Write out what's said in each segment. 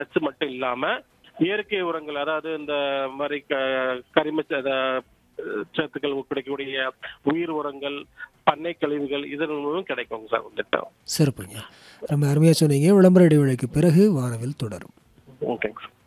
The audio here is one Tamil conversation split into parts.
சத்து மட்டும் இல்லாம இயற்கை உரங்கள் அதாவது இந்த மாதிரி க- கரிம ச- அத- சத்துக்கள் கிடைக்கக்கூடிய உயிர் உரங்கள் பண்ணை கழிவுகள் இதன் மூலம் கிடைக்கும் சார் வந்துட்டு சிறப்புங்க ரொம்ப அருமையாக சொன்னீங்க விளம்பர இடைவேளைக்கு பிறகு வானவில் தொடரும் ஓகேங்க சார்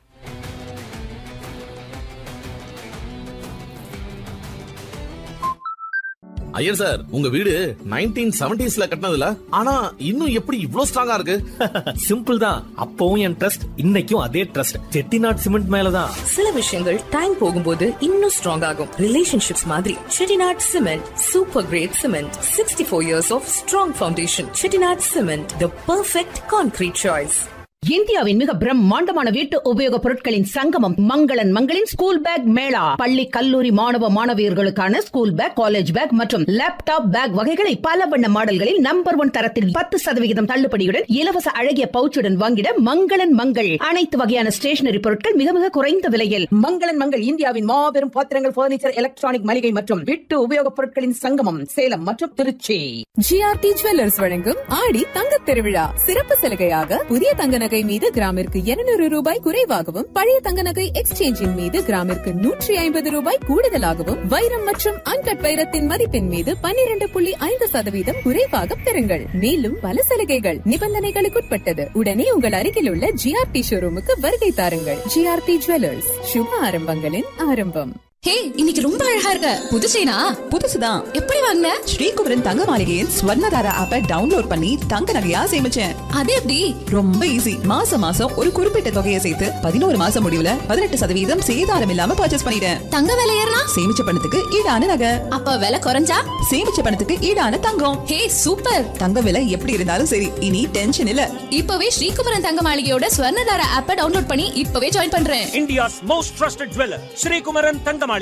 ஐயர் சார் உங்க வீடு நைன்டீன் செவன்டிஸ்ல கட்டினதுல ஆனா இன்னும் எப்படி இவ்ளோ ஸ்ட்ராங்கா இருக்கு சிம்பிள் தான் அப்பவும் என் ட்ரஸ்ட் இன்னைக்கும் அதே ட்ரஸ்ட் செட்டிநாட் சிமெண்ட் மேலதான் சில விஷயங்கள் டைம் போகும்போது இன்னும் ஸ்ட்ராங் ஆகும் ரிலேஷன்ஷிப்ஸ் மாதிரி Chettinad cement super great cement sixty four years of strong foundation Chettinad cement the perfect concrete choice இந்தியாவின் மிக பிரம்மாண்டமான வீட்டு உபயோகப் பொருட்களின் சங்கமம் மங்களன் மங்களின் ஸ்கூல் பேக் மேளா பள்ளி கல்லூரி மாணவ மாணவியர்களுக்கான ஸ்கூல் பேக் காலேஜ் பேக் மற்றும் லேப்டாப் பேக் வகைகளை பல வண்ண மாடல்களில் நம்பர் ஒன் தரத்தில் பத்து சதவிகிதம் தள்ளுபடியுடன் இலவச அழகிய பவுச்சுடன் வாங்கிட மங்களன் மங்கள் அனைத்து வகையான ஸ்டேஷனரி பொருட்கள் மிக மிக குறைந்த விலையில் மங்களன் மங்கள் இந்தியாவின் மாபெரும் பாத்திரங்கள் பர்னிச்சர் எலக்ட்ரானிக் மளிகை மற்றும் வீட்டு உபயோகப் பொருட்களின் சங்கமம் சேலம் மற்றும் திருச்சி ஜிஆர்டி ஜுவல்லர்ஸ் வழங்கும் ஆடி தங்கத் திருவிழா சிறப்பு சலுகையாக புதிய தங்க நகை மீது கிராமிற்கு 200 ரூபாய் குறைவாகவும் பழைய தங்க நகை எக்ஸ்சேஞ்சின் மீது கிராமிற்கு நூற்றி ஐம்பது ரூபாய் கூடுதலாகவும் வைரம் மற்றும் அன்கட் வைரத்தின் மதிப்பின் மீது 12.5% புள்ளி ஐந்து சதவீதம் குறைவாக பெறுங்கள் மேலும் பல சலுகைகள் நிபந்தனைகளுக்குட்பட்டது உடனே உங்கள் அருகில் உள்ள ஜிஆர்டி ஷோரூமுக்கு வருகை தாருங்கள் ஜிஆர்டி ஜுவல்லர்ஸ் சுப ஆரம்பங்களின் ஆரம்பம் ஹே இன்னைக்கு ரொம்ப அழகா இருக்க புது செயினா புதுசுதான் எப்படி வாங்கின ஸ்ரீகுமரன் தங்க மாளிகையின் ஸ்வர்ணதாரா ஆப்பை டவுன்லோட் பண்ணி தங்க நகையா சேமிச்சேன் அது எப்படி ரொம்ப ஈஸி மாசம் மாசம் ஒரு குறிப்பிட்ட தொகையை சேர்த்து பதினோரு மாசம் முடிவுல பதினெட்டு சதவீதம் சேதாரம் இல்லாம பர்ச்சேஸ் பண்ணிட்டேன் தங்க விலை ஏறினா சேமிச்ச பணத்துக்கு ஈடான நகை அப்ப விலை குறைஞ்சா சேமிச்ச பணத்துக்கு ஈடான தங்கம் ஹே சூப்பர் தங்க விலை எப்படி இருந்தாலும் சரி இனி டென்ஷன் இல்ல இப்பவே ஸ்ரீகுமரன் தங்க மாளிகையோட ஸ்வர்ணதார ஆப்பை டவுன்லோட் பண்ணி இப்பவே ஜாயின் பண்றேன் India's most trusted jeweller Srikumaran Thanga Maligai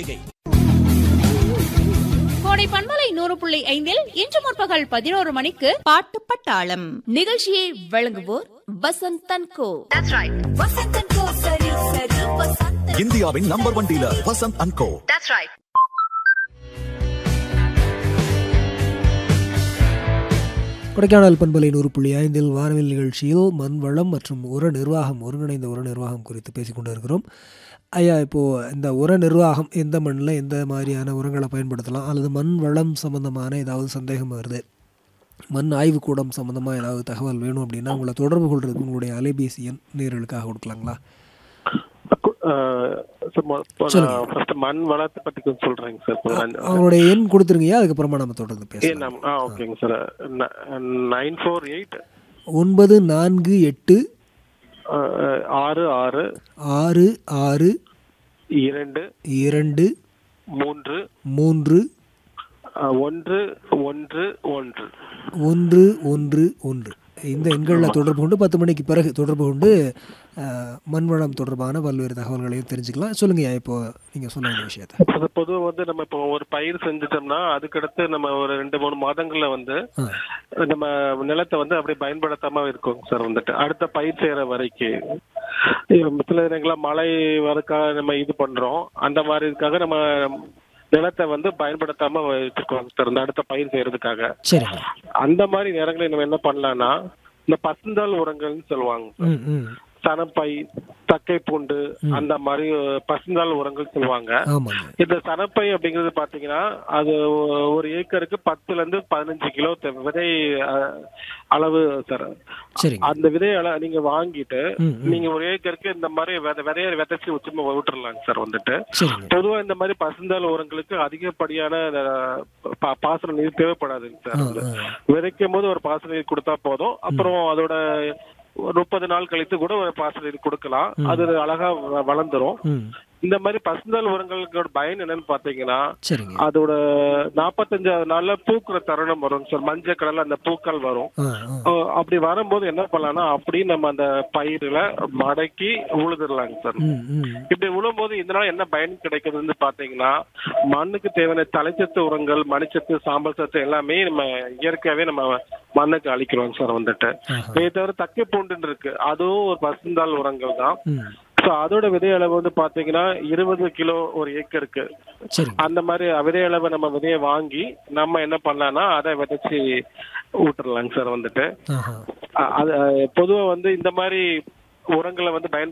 கோடை பண்பலை நூறு புள்ளி ஐந்தில் இன்று முற்பகல் பதினோரு மணிக்கு பாட்டு பட்டாளம் நிகழ்ச்சியை வழங்குவோர் வசந்த் தன்கோ இந்தியாவின் number one dealer Vasanth and co Kodaikanal பண்பலை நூறு புள்ளி ஐந்தில் வானவில் நிகழ்ச்சியில் மண் வளம் மற்றும் உர நிர்வாகம் ஒருங்கிணைந்த உர நிர்வாகம் குறித்து பேசிக் கொண்டு இருக்கிறோம் ஐயா இப்போது இந்த உர நிர்வாகம் எந்த மண்ணில் எந்த மாதிரியான உரங்களை பயன்படுத்தலாம் அல்லது மண் வளம் சம்பந்தமான ஏதாவது சந்தேகம் வருது மண் ஆய்வுக்கூடம் சம்மந்தமாக ஏதாவது தகவல் வேணும் அப்படின்னா உங்களை தொடர்பு கொள்றதுக்கு உங்களுடைய அலைபேசி எண் நேர்களுக்காக கொடுக்கலாங்களா சொல்லுங்க. ஃபர்ஸ்ட் மண் வளத்தை பத்தி கொஞ்சம் சொல்றேங்க சார் இப்போ நான் அவங்களுடைய எண் கொடுத்துருங்கய்யா அதுக்கப்புறமா நம்ம தொடர்ந்து ஏ, பேசலாம் நம்- ஆ ஓகேங்க சார் நைன் ஃபோர் எயிட் ஒன்பது நான்கு எட்டு ஆறு ஆறு ஆறு ஆறு இரண்டு இரண்டு மூன்று மூன்று ஆ, ஒன்று ஒன்று ஒன்று ஒன்று ஒன்று ஒன்று இந்த எண்களில் தொடர்பு கொண்டு பத்து மணிக்கு பிறகு தொடர்பு கொண்டு அஹ், மண்வளம் தொடர்பான பல்வேறு தகவல்களையும் தெரிஞ்சுக்கலாம் சொல்லுங்கய்யா இப்போ நீங்கள் சொன்ன இந்த விஷயத்த பொது- பொதுவா வந்து நம்ம இப்போ ஒரு பயிர் செஞ்சுட்டோம்னா அதுக்கடுத்து நம்ம ஒரு ரெண்டு மூணு மாதங்கள்ல வந்து ஆ. நம்ம நிலத்தை வந்து அப்படி பயன்படுத்தாம இருக்கோம் சார் வந்துட்டு அடுத்த பயிர் செய்யற வரைக்கும் இப்ப சில நேரங்களா மழை வரக்காக நம்ம இது பண்றோம் அந்த மாதிரி இதுக்காக நம்ம நிலத்தை வந்து பயன்படுத்தாம வச்சிருக்கோம் சார் இந்த அடுத்த பயிர் செய்யறதுக்காக சரிங்க அந்த மாதிரி நேரங்களில் நம்ம என்ன பண்ணலாம்னா இந்த பசுந்தாள் உரங்கள்னு சொல்லுவாங்க ம் ம் சனப்பை தக்கை பூண்டு அந்த மாதிரி பசுந்தாள் உரங்கள் சொல்லுவாங்க ஆமாங்க இந்த சனப்பை அப்படிங்கிறது பாத்தீங்கன்னா அது ஒ- ஒரு ஏக்கருக்கு பத்துல இருந்து பதினஞ்சு கிலோ தே- விதை அஹ், அளவு சார் சரிங்க அந்த விதை அள நீங்க வாங்கிட்டு ம், ம். நீங்க ஒரு ஏக்கருக்கு இந்த மாதிரி வித- விதைய விதைச்சு சும்மா விட்டுறலாங்க சார் வந்துட்டு சரிங்க பொதுவா இந்த மாதிரி பசுந்தாள் உரங்களுக்கு அதிகப்படியான அஹ், பா- பாசன நீர் தேவைப்படாதுங்க ஆ, சார் வந்து. ஆ. விதைக்கும் போது ஒரு பாசன நீர் கொடுத்தா போதும் அப்புறம் அதோட ஒரு முப்பது நாள் கழித்து கூட ஒரு பாசன நீர் கொடுக்கலாம் அது அழகா வ- வளர்ந்துரும் ம் இந்த மாதிரி பசுந்தாள் உரங்களோட பயன் என்னன்னு பாத்தீங்கன்னா சரிங்க அதோட நாற்பத்தஞ்சாவது நாள்ல பூக்குற தருணம் வரும் சார் மஞ்சள் கடல்ல அந்த பூக்கள் வரும் ஆ ஆ அஹ் அப்படி வரும்போது என்ன பண்ணலாம்னா அப்படியே நம்ம அந்த பயிர்ல மடக்கி உழுதுடலாங்க சார் ம் ம் இப்படி உழும்போது இதனால என்ன பயன் கிடைக்குதுன்னு பாத்தீங்கன்னா மண்ணுக்கு தேவையான தலைச்சத்து உரங்கள் மணிச்சத்து சாம்பல் சத்து எல்லாமே நம்ம இயற்கையாவே நம்ம மண்ணுக்கு அளிக்கிறோம் சார் வந்துட்டு ஆஹா. இதை தவிர தக்கை பூண்டுன்னு இருக்கு அதுவும் ஒரு பசுந்தாள் உரங்கள் தான் ம் ஸோ அதோட விதை அளவு வந்து பாத்தீங்கன்னா இருபது கிலோ ஒரு ஏக்கருக்கு சரிங்க அந்த மாதிரி விதை அளவை நம்ம விதையை வாங்கி நம்ம என்ன பண்ணலாம்னா அதை விதைச்சு விட்டுறலாங்க சார் வந்துட்டு ஆஹா அ- அது பொதுவா வந்து இந்த மாதிரி உரங்களை வந்து பயன்